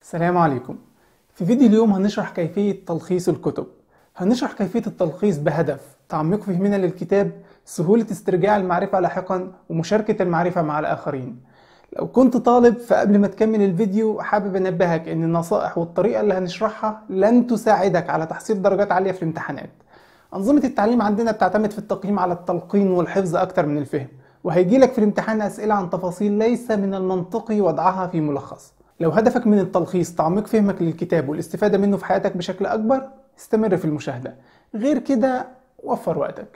السلام عليكم في فيديو اليوم هنشرح كيفية تلخيص الكتب هنشرح كيفية التلخيص بهدف تعميق فهمنا للكتاب سهولة استرجاع المعرفة لاحقا ومشاركة المعرفة مع الآخرين لو كنت طالب فقبل ما تكمل الفيديو حابب انبهك ان النصائح والطريقة اللي هنشرحها لن تساعدك على تحصيل درجات عالية في الامتحانات أنظمة التعليم عندنا بتعتمد في التقييم على التلقين والحفظ أكتر من الفهم وهيجيلك في الامتحان أسئلة عن تفاصيل ليس من المنطقي وضعها في ملخص لو هدفك من التلخيص تعميق فهمك للكتاب والاستفادة منه في حياتك بشكل أكبر استمر في المشاهدة غير كده وفر وقتك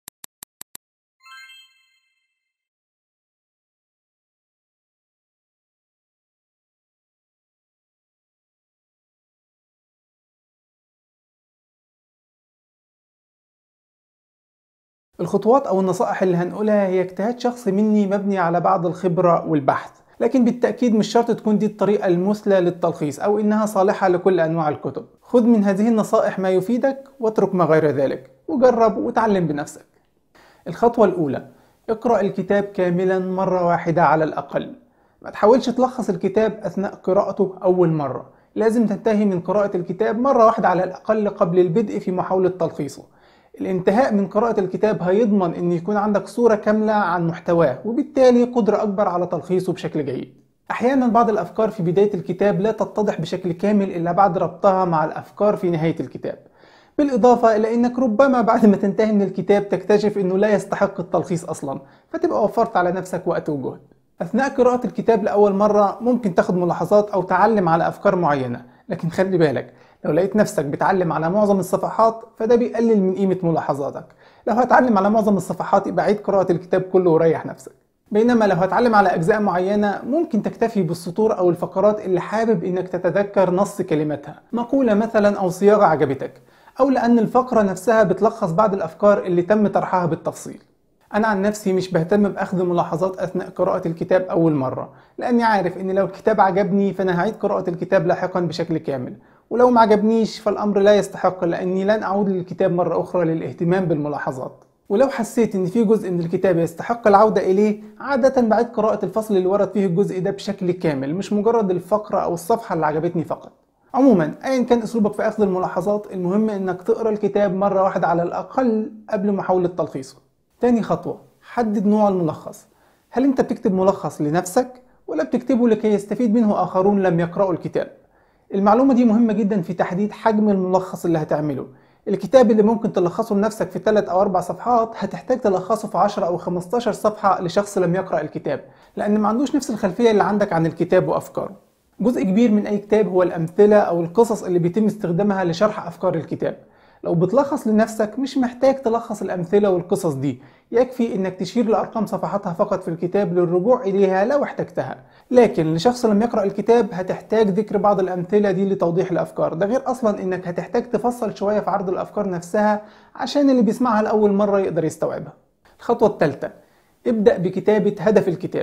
الخطوات أو النصائح اللي هنقولها هي اجتهاد شخصي مني مبني على بعض الخبرة والبحث لكن بالتأكيد مش شرط تكون دي الطريقة المثلى للتلخيص أو إنها صالحة لكل أنواع الكتب خذ من هذه النصائح ما يفيدك واترك ما غير ذلك وجرب وتعلم بنفسك الخطوة الأولى اقرأ الكتاب كاملا مرة واحدة على الأقل ما تحاولش تلخص الكتاب أثناء قراءته أول مرة لازم تنتهي من قراءة الكتاب مرة واحدة على الأقل قبل البدء في محاولة تلخيصه الانتهاء من قراءة الكتاب هيضمن ان يكون عندك صورة كاملة عن محتواه وبالتالي قدرة اكبر على تلخيصه بشكل جيد احيانا بعض الافكار في بداية الكتاب لا تتضح بشكل كامل الا بعد ربطها مع الافكار في نهاية الكتاب بالاضافة الى انك ربما بعد ما تنتهي من الكتاب تكتشف انه لا يستحق التلخيص اصلا فتبقى وفرت على نفسك وقت وجهد اثناء قراءة الكتاب لاول مرة ممكن تاخد ملاحظات او تعلم على افكار معينة لكن خلي بالك لو لقيت نفسك بتعلم على معظم الصفحات فده بيقلل من قيمة ملاحظاتك لو هتعلم على معظم الصفحات يبقى عيد قراءة الكتاب كله وريح نفسك بينما لو هتعلم على أجزاء معينة ممكن تكتفي بالسطور أو الفقرات اللي حابب إنك تتذكر نص كلماتها مقولة مثلا أو صياغة عجبتك أو لأن الفقرة نفسها بتلخص بعض الأفكار اللي تم طرحها بالتفصيل أنا عن نفسي مش بهتم بأخذ ملاحظات أثناء قراءة الكتاب أول مرة لأني عارف إن لو الكتاب عجبني فأنا هعيد قراءة الكتاب لاحقا بشكل كامل ولو ما عجبنيش فالأمر لا يستحق لأني لن أعود للكتاب مرة أخرى للاهتمام بالملاحظات ولو حسيت ان في جزء من الكتاب يستحق العودة اليه عادة بعيد قراءة الفصل اللي ورد فيه الجزء ده بشكل كامل مش مجرد الفقرة او الصفحة اللي عجبتني فقط عموما ايا كان اسلوبك في اخذ الملاحظات المهم انك تقرا الكتاب مرة واحدة على الاقل قبل محاولة تلخيصه تاني خطوة حدد نوع الملخص هل انت بتكتب ملخص لنفسك ولا بتكتبه لكي يستفيد منه اخرون لم يقرأوا الكتاب المعلومة دي مهمة جدا في تحديد حجم الملخص اللي هتعمله الكتاب اللي ممكن تلخصه لنفسك في 3 أو 4 صفحات هتحتاج تلخصه في 10 أو 15 صفحة لشخص لم يقرأ الكتاب لأن ما عندوش نفس الخلفية اللي عندك عن الكتاب وأفكاره جزء كبير من أي كتاب هو الأمثلة أو القصص اللي بيتم استخدامها لشرح أفكار الكتاب لو بتلخص لنفسك مش محتاج تلخص الأمثلة والقصص دي يكفي إنك تشير لأرقام صفحاتها فقط في الكتاب للرجوع إليها لو احتجتها لكن لشخص لم يقرأ الكتاب هتحتاج ذكر بعض الأمثلة دي لتوضيح الأفكار ده غير أصلا إنك هتحتاج تفصل شوية في عرض الأفكار نفسها عشان اللي بيسمعها لأول مرة يقدر يستوعبها الخطوة الثالثة ابدأ بكتابة هدف الكتاب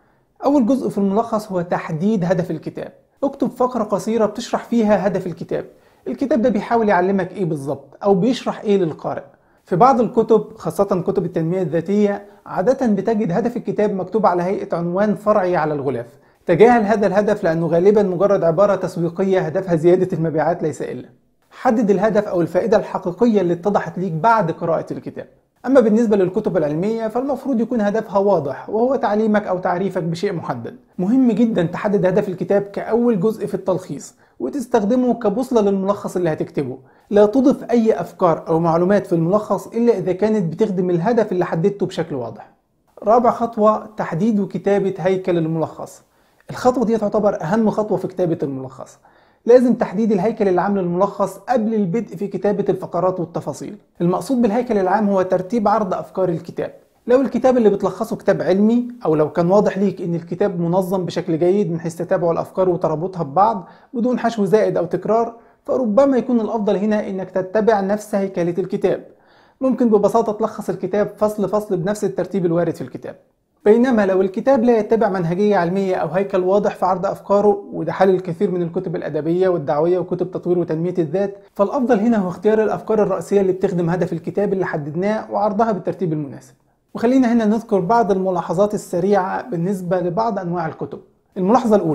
أول جزء في الملخص هو تحديد هدف الكتاب اكتب فقرة قصيرة بتشرح فيها هدف الكتاب الكتاب ده بيحاول يعلمك ايه بالظبط او بيشرح ايه للقارئ في بعض الكتب خاصة كتب التنمية الذاتية عادة بتجد هدف الكتاب مكتوب على هيئة عنوان فرعي على الغلاف تجاهل هذا الهدف لأنه غالبا مجرد عبارة تسويقية هدفها زيادة المبيعات ليس إلا حدد الهدف أو الفائدة الحقيقية اللي اتضحت ليك بعد قراءة الكتاب أما بالنسبة للكتب العلمية فالمفروض يكون هدفها واضح وهو تعليمك أو تعريفك بشيء محدد مهم جدا تحدد هدف الكتاب كأول جزء في التلخيص وتستخدمه كبوصلة للملخص اللي هتكتبه لا تضف أي أفكار أو معلومات في الملخص إلا إذا كانت بتخدم الهدف اللي حددته بشكل واضح رابع خطوة تحديد وكتابة هيكل الملخص الخطوة دي تعتبر أهم خطوة في كتابة الملخص لازم تحديد الهيكل العام للملخص قبل البدء في كتابة الفقرات والتفاصيل المقصود بالهيكل العام هو ترتيب عرض أفكار الكتاب لو الكتاب اللي بتلخصه كتاب علمي او لو كان واضح ليك ان الكتاب منظم بشكل جيد من حيث تتابع الافكار وترابطها ببعض بدون حشو زائد او تكرار فربما يكون الافضل هنا انك تتبع نفس هيكلة الكتاب ممكن ببساطة تلخص الكتاب فصل فصل بنفس الترتيب الوارد في الكتاب بينما لو الكتاب لا يتبع منهجية علمية أو هيكل واضح في عرض أفكاره وده حال الكثير من الكتب الأدبية والدعوية وكتب تطوير وتنمية الذات فالأفضل هنا هو اختيار الأفكار الرئيسية اللي بتخدم هدف الكتاب اللي حددناه وعرضها بالترتيب المناسب وخلينا هنا نذكر بعض الملاحظات السريعة بالنسبة لبعض أنواع الكتب الملاحظة الأولى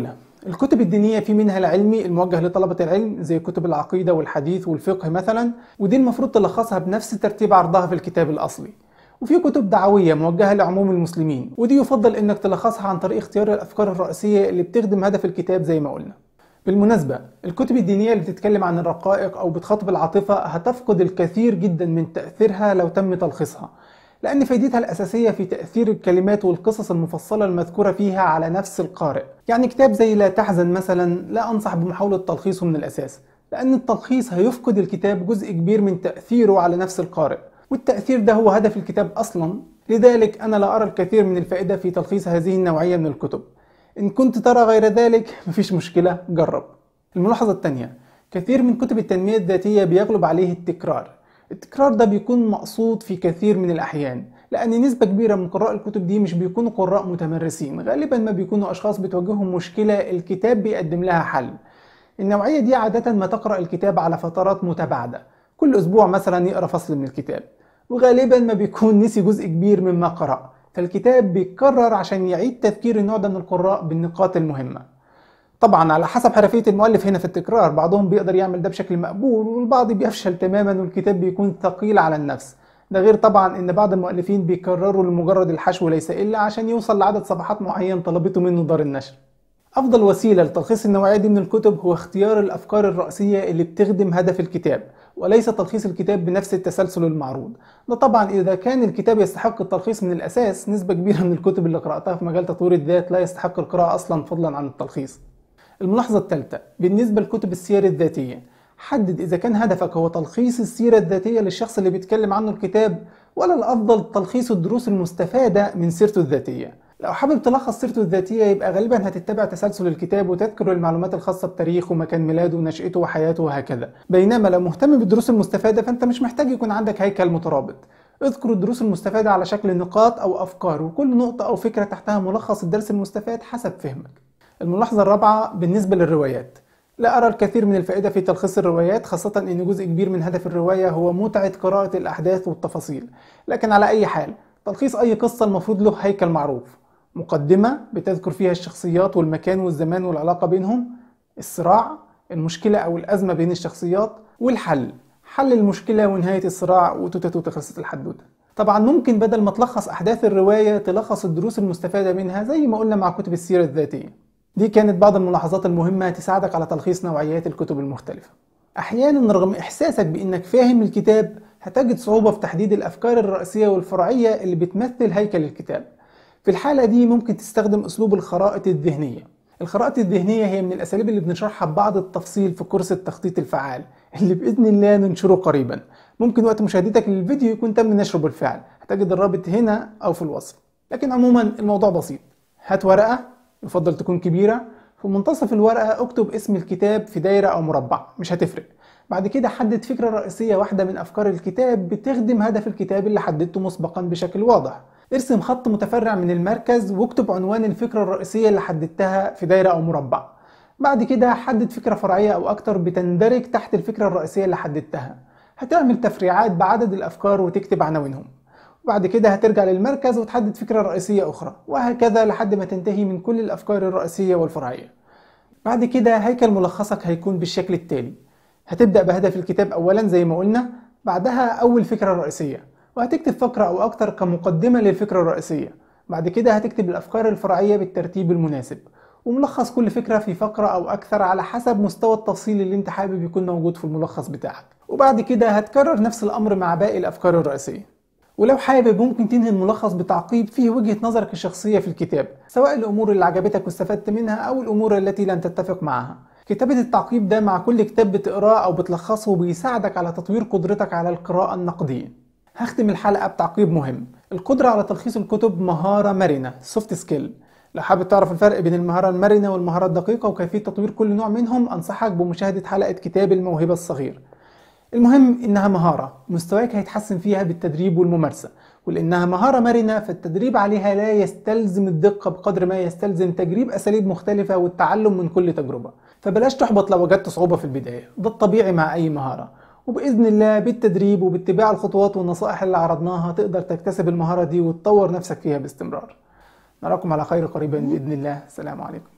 الكتب الدينية في منها العلمي الموجه لطلبة العلم زي كتب العقيدة والحديث والفقه مثلا ودي المفروض تلخصها بنفس ترتيب عرضها في الكتاب الأصلي وفي كتب دعوية موجهة لعموم المسلمين ودي يفضل انك تلخصها عن طريق اختيار الافكار الرئيسية اللي بتخدم هدف الكتاب زي ما قلنا بالمناسبة الكتب الدينية اللي بتتكلم عن الرقائق او بتخاطب العاطفة هتفقد الكثير جدا من تأثيرها لو تم تلخيصها لأن فايدتها الأساسية في تأثير الكلمات والقصص المفصلة المذكورة فيها على نفس القارئ يعني كتاب زي لا تحزن مثلا لا أنصح بمحاولة تلخيصه من الأساس لأن التلخيص هيفقد الكتاب جزء كبير من تأثيره على نفس القارئ والتأثير ده هو هدف الكتاب أصلا لذلك أنا لا أرى الكثير من الفائدة في تلخيص هذه النوعية من الكتب إن كنت ترى غير ذلك مفيش مشكلة جرب الملاحظة الثانية كثير من كتب التنمية الذاتية بيغلب عليه التكرار التكرار ده بيكون مقصود في كثير من الأحيان لأن نسبة كبيرة من قراء الكتب دي مش بيكونوا قراء متمرسين غالبا ما بيكونوا أشخاص بتواجههم مشكلة الكتاب بيقدم لها حل النوعية دي عادة ما تقرأ الكتاب على فترات متباعدة كل أسبوع مثلا يقرأ فصل من الكتاب وغالبا ما بيكون نسي جزء كبير مما قرأ فالكتاب بيتكرر عشان يعيد تذكير النوع ده من القراء بالنقاط المهمة طبعا على حسب حرفية المؤلف هنا في التكرار بعضهم بيقدر يعمل ده بشكل مقبول والبعض بيفشل تماما والكتاب بيكون ثقيل على النفس ده غير طبعا ان بعض المؤلفين بيكرروا لمجرد الحشو ليس الا عشان يوصل لعدد صفحات معين طلبته منه دار النشر افضل وسيلة لتلخيص النوعية دي من الكتب هو اختيار الافكار الرئيسية اللي بتخدم هدف الكتاب وليس تلخيص الكتاب بنفس التسلسل المعروض ده طبعا إذا كان الكتاب يستحق التلخيص من الأساس نسبة كبيرة من الكتب اللي قرأتها في مجال تطوير الذات لا يستحق القراءة أصلا فضلا عن التلخيص الملاحظة الثالثة بالنسبة لكتب السير الذاتية حدد إذا كان هدفك هو تلخيص السيرة الذاتية للشخص اللي بيتكلم عنه الكتاب ولا الأفضل تلخيص الدروس المستفادة من سيرته الذاتية لو حابب تلخص سيرته الذاتية يبقى غالبا هتتبع تسلسل الكتاب وتذكر المعلومات الخاصة بتاريخه ومكان ميلاده ونشأته وحياته وهكذا بينما لو مهتم بالدروس المستفادة فأنت مش محتاج يكون عندك هيكل مترابط اذكر الدروس المستفادة على شكل نقاط أو أفكار وكل نقطة أو فكرة تحتها ملخص الدرس المستفاد حسب فهمك الملاحظة الرابعة بالنسبة للروايات لا أرى الكثير من الفائدة في تلخيص الروايات خاصة أن جزء كبير من هدف الرواية هو متعة قراءة الأحداث والتفاصيل لكن على أي حال تلخيص أي قصة المفروض له هيكل معروف مقدمة بتذكر فيها الشخصيات والمكان والزمان والعلاقة بينهم الصراع المشكلة أو الأزمة بين الشخصيات والحل حل المشكلة ونهاية الصراع وتوتة خلصت الحدوتة طبعا ممكن بدل ما تلخص أحداث الرواية تلخص الدروس المستفادة منها زي ما قلنا مع كتب السيرة الذاتية دي كانت بعض الملاحظات المهمة تساعدك على تلخيص نوعيات الكتب المختلفة أحيانا رغم إحساسك بأنك فاهم الكتاب هتجد صعوبة في تحديد الأفكار الرئيسية والفرعية اللي بتمثل هيكل الكتاب في الحالة دي ممكن تستخدم أسلوب الخرائط الذهنية الخرائط الذهنية هي من الأساليب اللي بنشرحها ببعض التفصيل في كورس التخطيط الفعال اللي بإذن الله ننشره قريبا ممكن وقت مشاهدتك للفيديو يكون تم نشره بالفعل هتجد الرابط هنا أو في الوصف لكن عموما الموضوع بسيط هات ورقة يفضل تكون كبيرة في منتصف الورقة اكتب اسم الكتاب في دايرة أو مربع مش هتفرق بعد كده حدد فكرة رئيسية واحدة من أفكار الكتاب بتخدم هدف الكتاب اللي حددته مسبقا بشكل واضح ارسم خط متفرع من المركز واكتب عنوان الفكرة الرئيسية اللي حددتها في دايرة أو مربع بعد كده حدد فكرة فرعية أو أكتر بتندرج تحت الفكرة الرئيسية اللي حددتها هتعمل تفريعات بعدد الأفكار وتكتب عناوينهم وبعد كده هترجع للمركز وتحدد فكرة رئيسية أخرى وهكذا لحد ما تنتهي من كل الأفكار الرئيسية والفرعية بعد كده هيكل ملخصك هيكون بالشكل التالي هتبدأ بهدف الكتاب أولا زي ما قلنا بعدها أول فكرة رئيسية وهتكتب فقرة أو أكتر كمقدمة للفكرة الرئيسية بعد كده هتكتب الأفكار الفرعية بالترتيب المناسب وملخص كل فكرة في فقرة أو أكثر على حسب مستوى التفصيل اللي أنت حابب يكون موجود في الملخص بتاعك وبعد كده هتكرر نفس الأمر مع باقي الأفكار الرئيسية ولو حابب ممكن تنهي الملخص بتعقيب فيه وجهة نظرك الشخصية في الكتاب سواء الأمور اللي عجبتك واستفدت منها أو الأمور التي لن تتفق معها كتابة التعقيب ده مع كل كتاب بتقراه أو بتلخصه بيساعدك على تطوير قدرتك على القراءة النقدية هختم الحلقة بتعقيب مهم القدرة على تلخيص الكتب مهارة مرنة سوفت سكيل لو حابب تعرف الفرق بين المهارة المرنة والمهارة الدقيقة وكيفية تطوير كل نوع منهم أنصحك بمشاهدة حلقة كتاب الموهبة الصغير المهم إنها مهارة مستواك هيتحسن فيها بالتدريب والممارسة ولأنها مهارة مرنة فالتدريب عليها لا يستلزم الدقة بقدر ما يستلزم تجريب أساليب مختلفة والتعلم من كل تجربة فبلاش تحبط لو وجدت صعوبة في البداية ده الطبيعي مع أي مهارة وبإذن الله بالتدريب وباتباع الخطوات والنصائح اللي عرضناها تقدر تكتسب المهارة دي وتطور نفسك فيها باستمرار نراكم على خير قريبا بإذن الله السلام عليكم